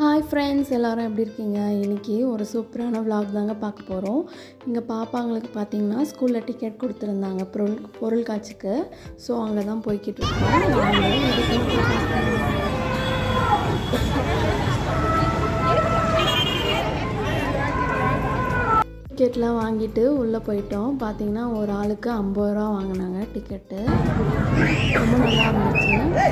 Hi friends எல்லாரும் எப்படி இருக்கீங்க இன்றைக்கி ஒரு சூப்பரான vlog தாங்க பார்க்க போகிறோம் இங்கே பாப்பாங்களுக்கு பார்த்தீங்கன்னா ஸ்கூலில் டிக்கெட் கொடுத்துருந்தாங்க பொருள் பொருள் காட்சிக்கு ஸோ அங்கே தான் போய்கிட்டு இருக்கோம் வாங்க, இதுக்கு போய் பார்க்கலாம். டிக்கெட்லாம் வாங்கிட்டு உள்ளே போயிட்டோம் பார்த்தீங்கன்னா ஒரு ஆளுக்கு ஐம்பது ரூபா வாங்கினாங்க டிக்கெட்டு ரொம்ப நல்லா இருந்துச்சு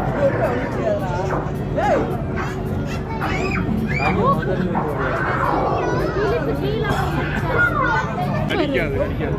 அடிக்காது அடிக்காது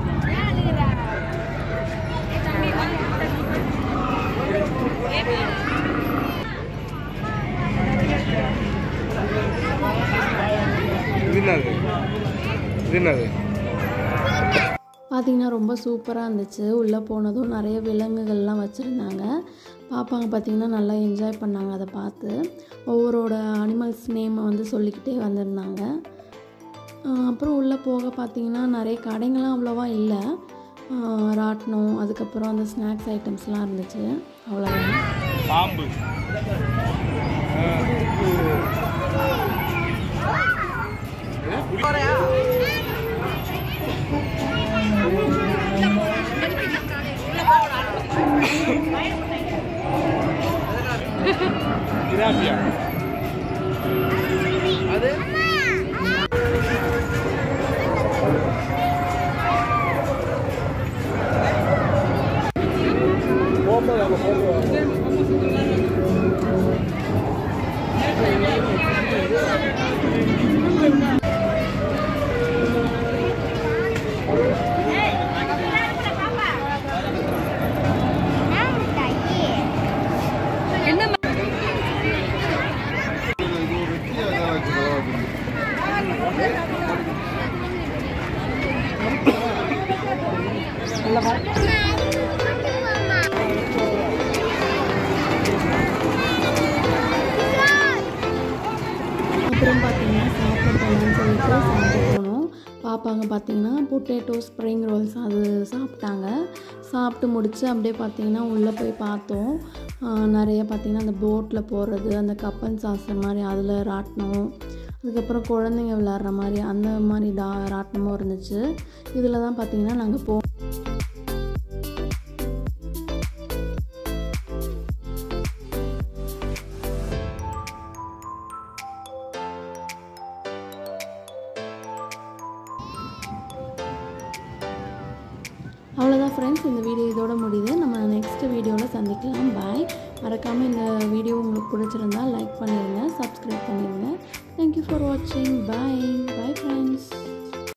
இது என்னது இது என்னது பார்த்தீங்கன்னா ரொம்ப சூப்பராக இருந்துச்சு உள்ளே போனதும் நிறைய விலங்குகள்லாம் வச்சுருந்தாங்க பாப்பாங்க பார்த்தீங்கன்னா நல்லா என்ஜாய் பண்ணாங்க அதை பார்த்து ஒவ்வொருவோட அனிமல்ஸ் நேமை வந்து சொல்லிக்கிட்டே வந்திருந்தாங்க ஆஹ் அப்புறம் உள்ளே போக பார்த்தீங்கன்னா நிறைய கடைங்கள்லாம் அவ்வளோவா இல்லை ஆஹ் ராட்டினம் அதுக்கப்புறம் அந்த ஸ்நாக்ஸ் ஐட்டம்ஸ்லாம் இருந்துச்சு அவ்வளோதான் பாம்பு ஜிராஃபியா அப்புறம் பார்த்தீங்கன்னா சாப்பிட போகலான்னு சொல்லிட்டு சாப்பிட போனோம் பாப்பாங்க பார்த்தீங்கன்னா பொட்டேட்டோ ஸ்ப்ரிங் ரோல்ஸ் அது சாப்பிட்டாங்க சாப்பிட்டு முடிச்சு அப்படியே பார்த்தீங்கன்னா உள்ளே போய் பார்த்தோம் ஆஹ் நிறைய பார்த்தீங்கன்னா அந்த போட்டில் போகிறது அந்த கப்பன் சாசர் மாதிரி அதில் ராட்டினம் அதுக்கப்புறம் குழந்தைங்க விளாட்ற மாதிரி அந்த மாதிரி டா ராட்டினமும் இருந்துச்சு இதில் தான் பார்த்தீங்கன்னா நாங்கள் போ அவ்வளோதான் ஃப்ரெண்ட்ஸ் இந்த வீடியோ இதோட முடியுது நம்ம நெக்ஸ்ட் வீடியோவில் சந்திக்கலாம் பாய் மறக்காமல் இந்த வீடியோ உங்களுக்கு பிடிச்சிருந்தா லைக் பண்ணிடுங்க சப்ஸ்கிரைப் பண்ணிடுங்க தேங்க்யூ ஃபார் வாட்சிங் பாய் பாய்